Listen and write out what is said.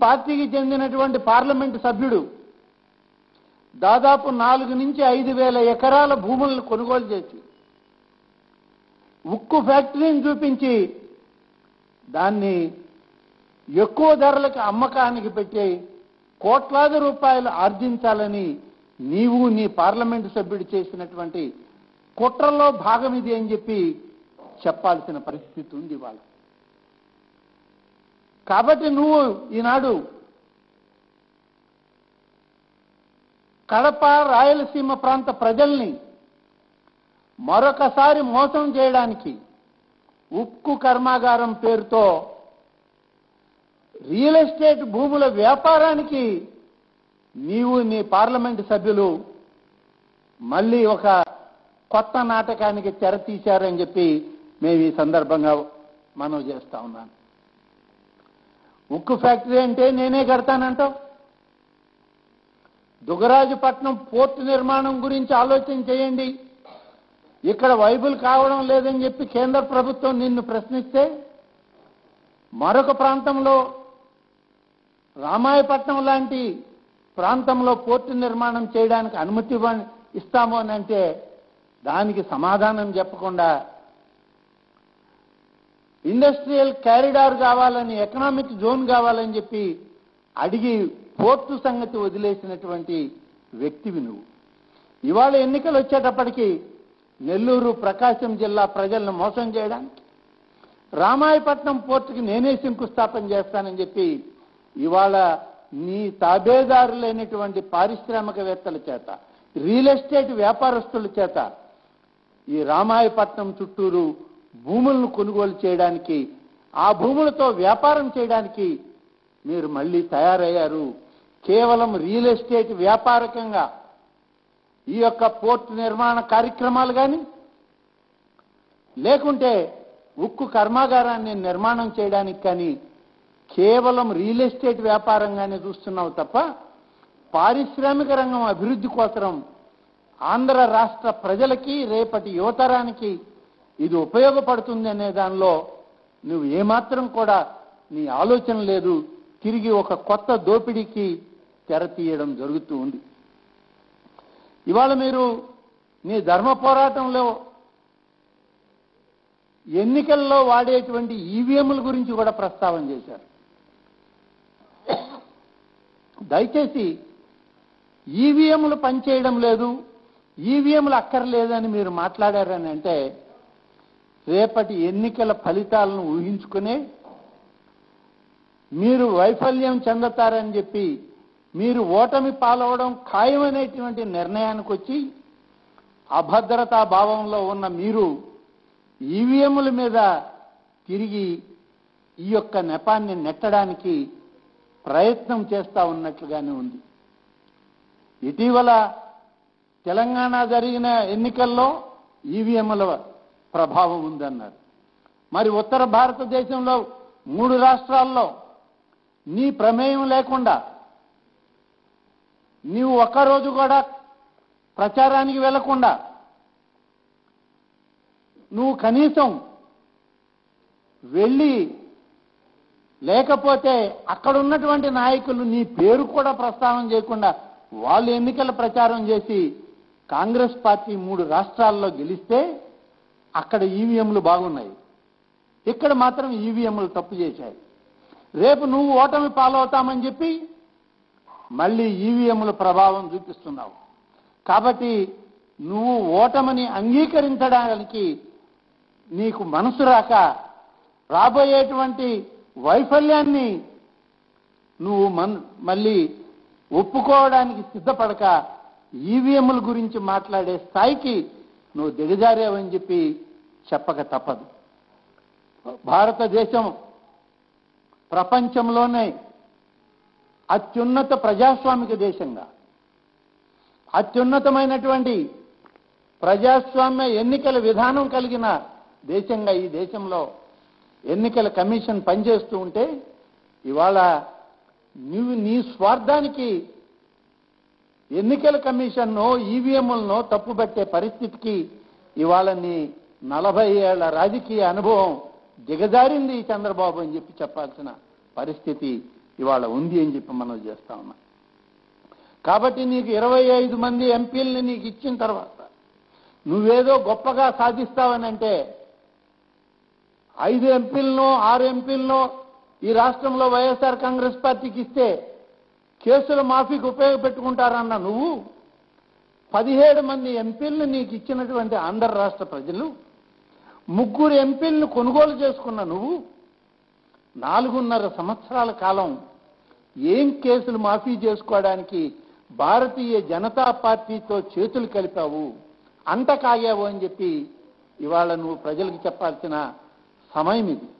పార్టీకి చెందినటువంటి పార్లమెంటు సభ్యుడు దాదాపు నాలుగు నుంచి ఐదు వేల ఎకరాల భూములను కొనుగోలు చేసి ఉక్కు ఫ్యాక్టరీని చూపించి దాన్ని ఎక్కువ ధరలకు అమ్మకానికి పెట్టి కోట్లాది రూపాయలు ఆర్జించాలని నీవు నీ పార్లమెంటు సభ్యుడు చేసినటువంటి కుట్రలో భాగం ఇది అని చెప్పి చెప్పాల్సిన పరిస్థితి ఉంది వాళ్ళు కాబట్టి నువ్వు ఈనాడు కడప రాయలసీమ ప్రాంత ప్రజల్ని మరొకసారి మోసం చేయడానికి ఉక్కు కర్మాగారం పేరుతో రియల్ ఎస్టేట్ భూముల వ్యాపారానికి నీవు నీ పార్లమెంటు సభ్యులు మళ్ళీ ఒక కొత్త నాటకానికి తెర తీశారని చెప్పి మేము ఈ సందర్భంగా మనవి చేస్తా ఉన్నాను ఉక్కు ఫ్యాక్టరీ అంటే నేనే కడతానంటావు దుగరాజుపట్నం పోర్టు నిర్మాణం గురించి ఆలోచన చేయండి ఇక్కడ వైబుల్ కావడం లేదని చెప్పి కేంద్ర ప్రభుత్వం నిన్ను ప్రశ్నిస్తే మరొక ప్రాంతంలో రామాయపట్నం లాంటి ప్రాంతంలో పోర్టు నిర్మాణం చేయడానికి అనుమతి ఇవ్వ- ఇస్తాము అని అంటే దానికి సమాధానం చెప్పకుండా ఇండస్ట్రియల్ క్యారిడార్ కావాలని ఎకనామిక్ జోన్ కావాలని చెప్పి అడిగి పోర్టు సంగతి వదిలేసినటువంటి వ్యక్తివి నువ్వు ఇవాళ ఎన్నికలు వచ్చేటప్పటికి నెల్లూరు ప్రకాశం జిల్లా ప్రజలను మోసం చేయడానికి రామాయపట్నం పోర్టుకి నేనే శంకుస్థాపన చేస్తానని చెప్పి ఇవాళ నీ తాబేదారులైనటువంటి పారిశ్రామికవేత్తల చేత రియల్ ఎస్టేట్ వ్యాపారస్తుల చేత ఈ రామాయపట్నం చుట్టూరు భూములను కొనుగోలు చేయడానికి ఆ భూములతో వ్యాపారం చేయడానికి మీరు మళ్ళీ తయారయ్యారు కేవలం రియల్ ఎస్టేట్ వ్యాపారకంగా ఈ యొక్క పోర్ట్ నిర్మాణ కార్యక్రమాలు కానీ లేకుంటే ఉక్కు కర్మాగారాన్ని నిర్మాణం చేయడానికి కానీ కేవలం రియల్ ఎస్టేట్ వ్యాపారంగానే చూస్తున్నావు తప్ప పారిశ్రామిక రంగం అభివృద్ధి కోసం ఆంధ్ర రాష్ట్ర ప్రజలకి రేపటి యువతరానికి ఇది ఉపయోగపడుతుంది అనే దానిలో నువ్వు ఏమాత్రం కూడా నీ ఆలోచన లేదు తిరిగి ఒక కొత్త దోపిడీకి తెర తీయడం జరుగుతూ ఉంది ఇవాళ మీరు నీ ధర్మ పోరాటంలో ఎన్నికల్లో వాడేటువంటి ఈవీఎంల గురించి కూడా ప్రస్తావన చేశారు దయచేసి ఈవీఎంలు పనిచేయడం లేదు ఈవీఎంలు అక్కర్లేదని మీరు మాట్లాడారని అంటే రేపటి ఎన్నికల ఫలితాలను ఊహించుకునే మీరు వైఫల్యం చెందుతారని చెప్పి మీరు ఓటమి పాలవడం ఖాయమనేటువంటి నిర్ణయానికి వచ్చి అభద్రతా భావంలో ఉన్న మీరు ఈవీఎంల మీద తిరిగి ఈ యొక్క నెపాన్ని నెట్టడానికి ప్రయత్నం చేస్తా ఉన్నట్లుగానే ఉంది ఇటీవల తెలంగాణ జరిగిన ఎన్నికల్లో ఈవీఎంల ప్రభావం ఉందన్నారు మరి ఉత్తర భారతదేశంలో మూడు రాష్ట్రాల్లో నీ ప్రమేయం లేకుండా నీవు ఒక్కరోజు కూడా ప్రచారానికి వెళ్లకుండా నువ్వు కనీసం వెళ్ళి లేకపోతే అక్కడ ఉన్నటువంటి నాయకులు నీ పేరు కూడా ప్రస్తావన చేయకుండా వాళ్ళు ఎన్నికల ప్రచారం చేసి కాంగ్రెస్ పార్టీ మూడు రాష్ట్రాల్లో గెలిస్తే అక్కడ ఈవీఎంలు బాగున్నాయి ఇక్కడ మాత్రం ఈవీఎంలు తప్పు చేశాయి రేపు నువ్వు ఓటమి పాలవుతామని చెప్పి మళ్ళీ ఈవీఎంల ప్రభావం చూపిస్తున్నావు కాబట్టి నువ్వు ఓటమిని అంగీకరించడానికి నీకు మనసు రాక రాబోయేటువంటి వైఫల్యాన్ని నువ్వు మన్ మళ్ళీ ఒప్పుకోవడానికి సిద్ధపడక ఈవీఎంల గురించి మాట్లాడే స్థాయికి నువ్వు దిగజారావని చెప్పి చెప్పక తప్పదు భారతదేశం ప్రపంచంలోనే అత్యున్నత ప్రజాస్వామిక దేశంగా అత్యున్నతమైనటువంటి ప్రజాస్వామ్య ఎన్నికల విధానం కలిగిన దేశంగా ఈ దేశంలో ఎన్నికల కమిషన్ పనిచేస్తూ ఉంటే ఇవాళ నువ్వు నీ స్వార్థానికి ఎన్నికల కమిషన్ను ఈవీఎంలను తప్పుపట్టే పరిస్థితికి ఇవాళ నీ నలభై ఏళ్ల రాజకీయ అనుభవం దిగజారింది ఈ చంద్రబాబు అని చెప్పి చెప్పాల్సిన పరిస్థితి ఇవాళ ఉంది అని చెప్పి మనం చేస్తా ఉన్నాం కాబట్టి నీకు ఇరవై ఐదు మంది ఎంపీల్ని నీకు ఇచ్చిన తర్వాత నువ్వేదో గొప్పగా సాధిస్తావని అంటే ఐదు ఎంపీలను ఆరు ఎంపీలను ఈ రాష్ట్రంలో వైఎస్ఆర్ కాంగ్రెస్ పార్టీకి ఇస్తే కేసుల మాఫీకి ఉపయోగపెట్టుకుంటారన్న నువ్వు పదిహేడు మంది ఎంపీలను నీకు ఇచ్చినటువంటి ఆంధ్ర రాష్ట్ర ప్రజలు ముగ్గురు ఎంపీలను కొనుగోలు చేసుకున్న నువ్వు నాలుగున్నర సంవత్సరాల కాలం ఏం కేసులు మాఫీ చేసుకోవడానికి భారతీయ జనతా పార్టీతో చేతులు కలిపావు అంత కాగావు అని చెప్పి ఇవాళ నువ్వు ప్రజలకు చెప్పాల్సిన సమయం ఇది